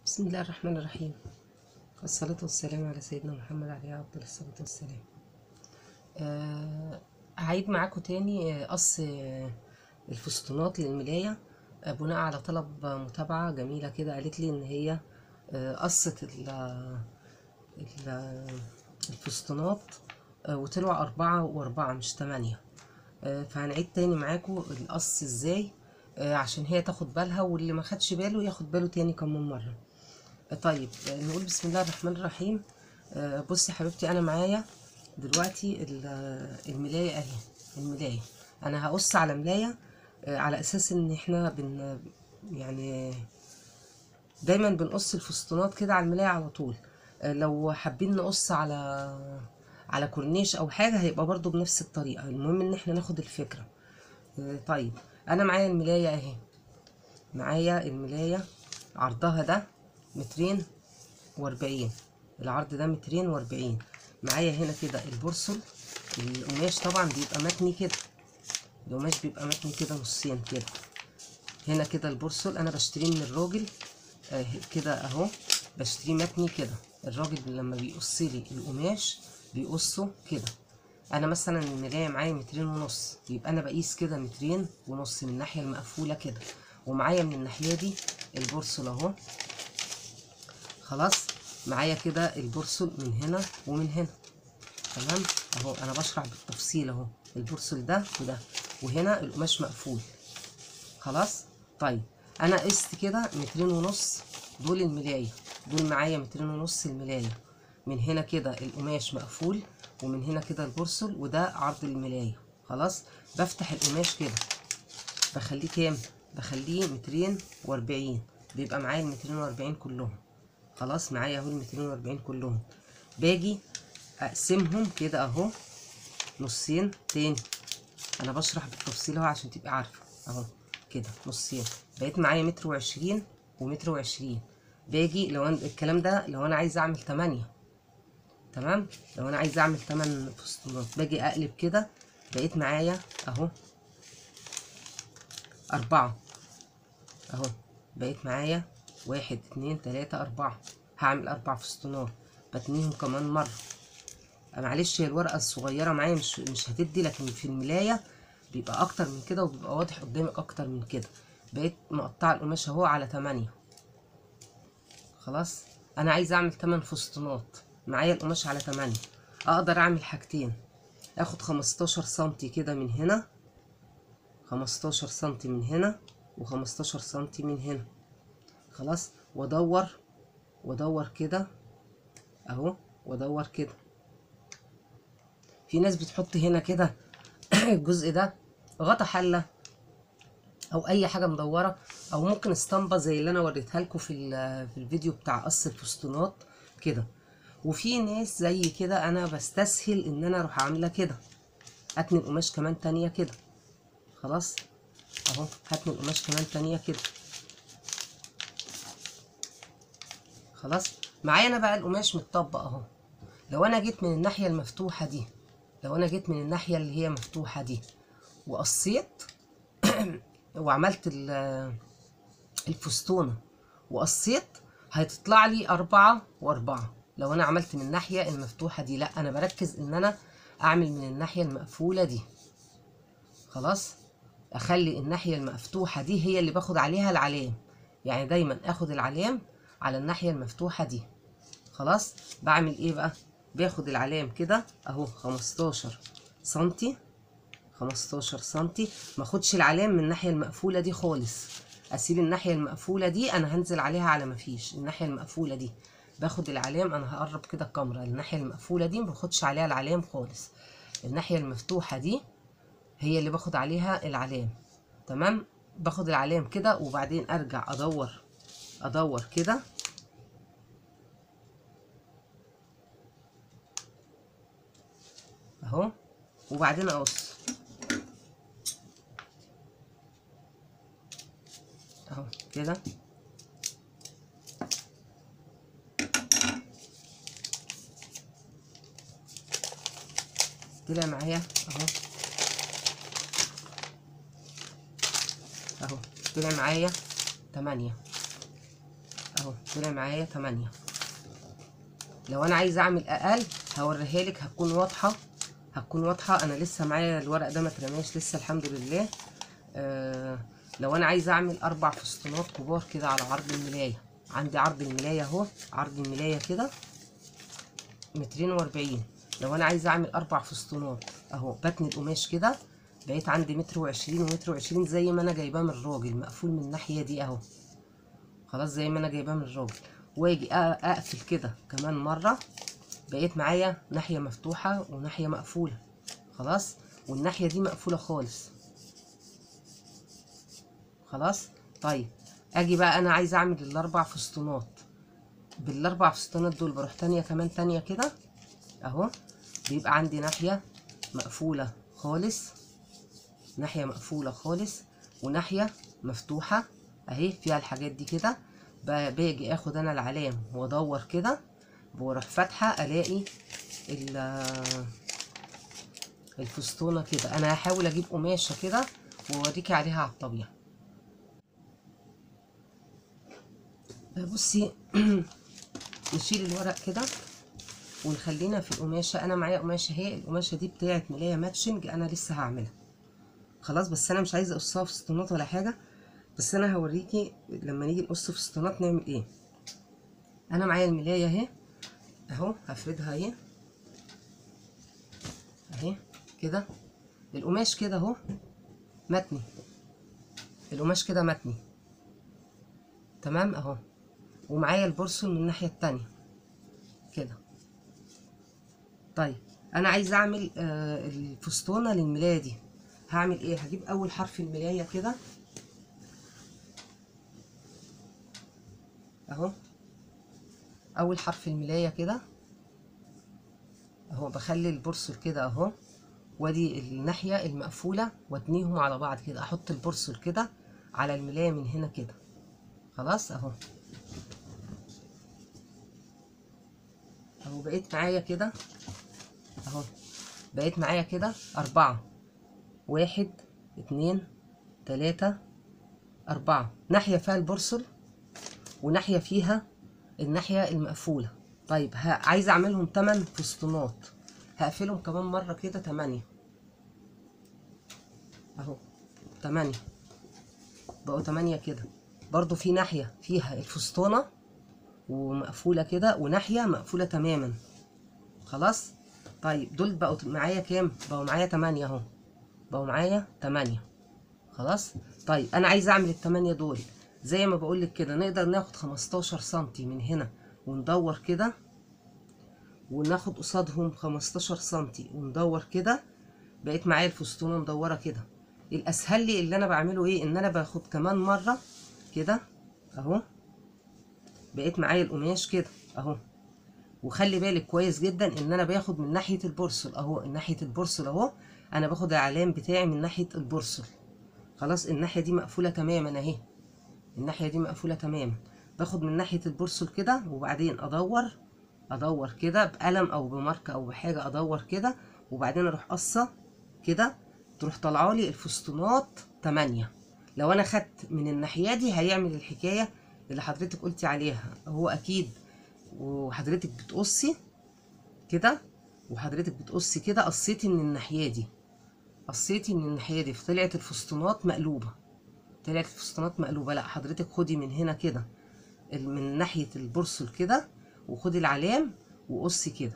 بسم الله الرحمن الرحيم والصلاة والسلام على سيدنا محمد عليه أفضل الصلاة والسلام آه هعيد معاكم تاني آه، قص آه، الفستونات للملاية آه، بناء على طلب آه، متابعة جميلة كده قالت لي إن هي آه، قصت ال- ال- الفستونات آه، وطلعوا أربعة وأربعة مش تمانية آه، فهنعيد تاني معاكم القص ازاي آه، عشان هي تاخد بالها واللي ما خدش باله ياخد باله تاني كمان مرة آه، طيب آه، نقول بسم الله الرحمن الرحيم آه، بصي حبيبتي انا معايا دلوقتي ال- آه، الملاية اهي الملاية انا هقص على ملاية آه، على اساس ان احنا بن يعني دايما بنقص الفستونات كده على الملاية على طول آه، لو حابين نقص على على كورنيش او حاجة هيبقى برضو بنفس الطريقة المهم ان احنا ناخد الفكرة آه، طيب انا معايا الملاية اهي معايا الملاية عرضها ده مترين واربعين العرض ده مترين واربعين معايا هنا كده البرسل القماش طبعا بيبقى متني كده القماش بيبقى متني كده نصين كده هنا كده البرسل انا بشتريه من الراجل آه كده اهو بشتريه متني كده الراجل لما بيقص لي القماش بيقصه كده انا مثلا الملاية معايا مترين ونص يبقى انا بقيس كده مترين ونص من الناحية المقفولة كده ومعايا من الناحية دي البرسل اهو خلاص معايا كده البرسل من هنا ومن هنا تمام اهو انا بشرح بالتفصيل اهو البرسل ده وده وهنا القماش مقفول خلاص طيب انا قست كده مترين ونص دول الملاية دول معايا مترين ونص الملاية من هنا كده القماش مقفول ومن هنا كده البرسل وده عرض الملاية خلاص بفتح القماش كده بخليه كام بخليه مترين واربعين بيبقى معايا المترين واربعين كلهم خلاص معايا اهو المترين واربعين كلهم باجي اقسمهم كده اهو نصين تاني انا بشرح بالتفصيل اهو عشان تبقى عارفه اهو كده نصين بقيت معايا متر وعشرين ومتر وعشرين باجي لو أنا الكلام ده لو انا عايزه اعمل تمانية تمام لو انا عايزه اعمل تمن فستونات باجي اقلب كده بقيت معايا اهو أربعة أهو بقيت معايا واحد اتنين تلاتة أربعة هعمل أربع فستونات بتنيهم كمان مرة معلش هي الورقة الصغيرة معايا مش مش هتدي لكن في الملاية بيبقى أكتر من كده وبيبقى واضح قدامك أكتر من كده بقيت مقطعة القماش أهو على تمانية خلاص أنا عايزة أعمل تمن فستونات معايا القماش على تمانية أقدر أعمل حاجتين آخد خمستاشر سنتي كده من هنا خمستاشر سنتي من هنا وخمستاشر سنتي من هنا خلاص وادور وادور كده اهو وادور كده في ناس بتحط هنا كده الجزء ده غطا حله او اي حاجه مدوره او ممكن اسطمبه زي اللي انا وريتها لكم في ال- في الفيديو بتاع قص الفستونات كده وفي ناس زي كده انا بستسهل ان انا اروح عامله كده اتني القماش كمان تانية كده خلاص اهو هاتني القماش كمان تانية كده خلاص معايا انا بقى القماش متطبق اهو لو انا جيت من الناحية المفتوحة دي لو انا جيت من الناحية اللي هي مفتوحة دي وقصيت وعملت ال- الفستونة وقصيت هتطلع لي أربعة وأربعة لو أنا عملت من الناحية المفتوحة دي لأ أنا بركز إن أنا أعمل من الناحية المقفولة دي خلاص اخلي الناحيه المفتوحه دي هي اللي باخد عليها العلام يعني دايما اخد العلام على الناحيه المفتوحه دي خلاص بعمل ايه بقى باخد العلام كده اهو 15 سنتي 15 سنتي ما اخدش العلام من الناحيه المقفوله دي خالص اسيب الناحيه المقفوله دي انا هنزل عليها على ما فيش الناحيه المقفوله دي باخد العلام انا هقرب كده الكاميرا الناحيه المقفوله دي ما باخدش عليها العلام خالص الناحيه المفتوحه دي هي اللي باخد عليها العلام تمام باخد العلام كده وبعدين ارجع ادور ادور كده اهو وبعدين اقص اهو كده طلع معايا اهو اهو طلع معايا تمانية اهو طلع معايا تمانية لو انا عايزه اعمل اقل هوريها لك هتكون واضحه هتكون واضحه انا لسه معايا الورق ده ما اترماش لسه الحمد لله آه لو انا عايزه اعمل اربع فستونات كبار كده على عرض الملايه عندي عرض الملايه اهو عرض الملايه كده مترين واربعين لو انا عايزه اعمل اربع فستونات اهو بتن القماش كده بقيت عندي متر وعشرين ومتر وعشرين زي ما انا جايباه من الراجل مقفول من الناحيه دي اهو خلاص زي ما انا جايباه من الراجل واجي أ- اقفل كده كمان مره بقيت معايا ناحيه مفتوحه وناحيه مقفوله خلاص والناحيه دي مقفوله خالص خلاص طيب اجي بقى انا عايزه اعمل الاربع فستونات بالاربع فستونات دول بروح تانية كمان تانية كده اهو بيبقى عندي ناحيه مقفوله خالص ناحيه مقفوله خالص وناحيه مفتوحه اهي فيها الحاجات دي كده ب- باجي اخد انا العلام وادور كده واروح فاتحه الاقي ال- الفستونه كده انا هحاول اجيب قماشه كده واوريكي عليها على الطبيعه بصي نشيل الورق كده ونخلينا في القماشه انا معايا قماشه اهي القماشه دي بتاعت ملايه ماتشنج انا لسه هعملها خلاص بس انا مش عايزه اقصها فستونات ولا حاجه بس انا هوريكي لما نيجي نقص فستونات نعمل ايه انا معايا الملايه اهي اهو هفردها اهي اهي كده القماش كده اهو متني القماش كده متني تمام اهو ومعايا البورسل من الناحيه التانية كده طيب انا عايزه اعمل آه الفستونه للملايه دي هعمل ايه هجيب اول حرف الملايه كده اهو اول حرف الملايه كده اهو بخلي البرسل كده اهو وادي الناحيه المقفوله واتنيهم على بعض كده احط البرسل كده على الملايه من هنا كده خلاص اهو اهو بقيت معايا كده اهو بقيت معايا كده أربعة واحد اتنين تلاتة أربعة ناحية فيها البرسل وناحية فيها الناحية المقفولة طيب ه- عايزة أعملهم تمن فستونات هقفلهم كمان مرة كده تمانية أهو تمانية بقوا تمانية كده برضو في ناحية فيها الفستونة ومقفولة كده وناحية مقفولة تماما خلاص طيب دول بقوا معايا كام بقوا معايا تمانية اهو بقوا معايا تمانية خلاص طيب انا عايزه اعمل التمانية دول زي ما بقولك كده نقدر ناخد خمستاشر سنتي من هنا وندور كده وناخد قصادهم خمستاشر سنتي وندور كده بقيت معايا الفستونة مدورة كده الاسهل لي اللي انا بعمله ايه ان انا باخد كمان مرة كده اهو بقيت معايا القماش كده اهو وخلي بالك كويس جدا ان انا باخد من ناحيه البرسل اهو ناحيه البرسل اهو انا باخد العلام بتاعي من ناحيه البرسل خلاص الناحيه دي مقفوله تماما اهي الناحيه دي مقفوله تماما باخد من ناحيه البرسل كده وبعدين ادور ادور كده بقلم او بماركه او بحاجه ادور كده وبعدين اروح قصه كده تروح طالعه لي الفستونات تمانية لو انا خدت من الناحيه دي هيعمل الحكايه اللي حضرتك قلتي عليها هو اكيد وحضرتك بتقصي كده وحضرتك بتقصي كده قصيتي من الناحيه دي قصيتي من الناحيه دي فطلعت الفستونات مقلوبه طلعت الفستونات مقلوبه لا حضرتك خدي من هنا كده ال- من ناحيه البرسل كده وخدي العلام وقصي كده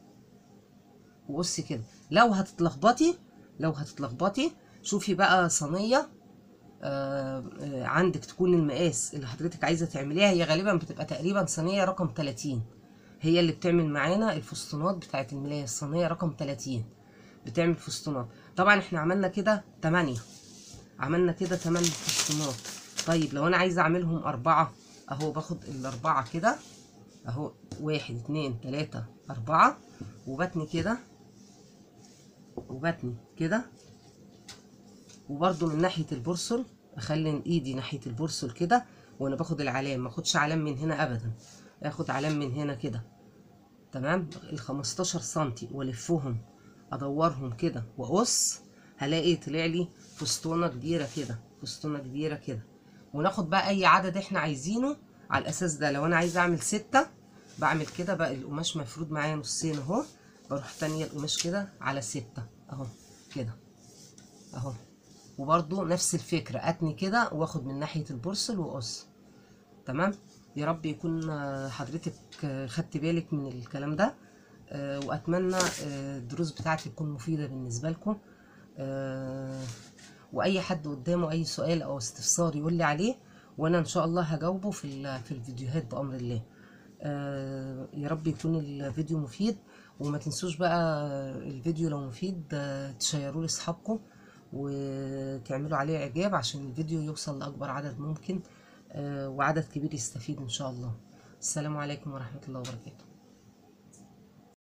وقصي كده لو هتتلخبطي لو هتتلخبطي شوفي بقى صينيه آه، آه، عندك تكون المقاس اللي حضرتك عايزه تعمليها هي غالبا بتبقى تقريبا صينيه رقم 30 هي اللي بتعمل معانا الفستونات بتاعت الملايه الصينيه رقم 30 بتعمل فستونات طبعا احنا عملنا كده 8 عملنا كده 8 فستونات طيب لو انا عايزه اعملهم اربعه اهو باخد الاربعه كده اهو واحد اتنين تلاته اربعه وبتني كده وبتني كده وبرده من ناحيه البرسل اخلي ايدي ناحيه البرسل كده وانا باخد العلام ما اخدش علام من هنا ابدا اخد علام من هنا كده تمام ال 15 سنتي والفهم ادورهم كده واقص هلاقي طلع لي فستونه كبيره كده فستونه كبيره كده وناخد بقى اي عدد احنا عايزينه على الاساس ده لو انا عايزه اعمل ستة بعمل كده بقى القماش مفرود معايا نصين اهو بروح تانية القماش كده على ستة اهو كده اهو وبرضو نفس الفكرة اتني كده واخد من ناحية البرسل واقص تمام يا رب يكون آه، حضرتك آه، خدت بالك من الكلام ده آه، واتمنى آه، الدروس بتاعتي تكون مفيدة بالنسبة لكم آه، واي حد قدامه اي سؤال او استفسار يقول لي عليه وانا ان شاء الله هجاوبه في ال- في الفيديوهات بامر الله آه، يا رب يكون الفيديو مفيد وما تنسوش بقى الفيديو لو مفيد آه، تشيروه لاصحابكم وتعملوا عليه اعجاب عشان الفيديو يوصل لاكبر عدد ممكن آه، وعدد كبير يستفيد ان شاء الله السلام عليكم ورحمة الله وبركاته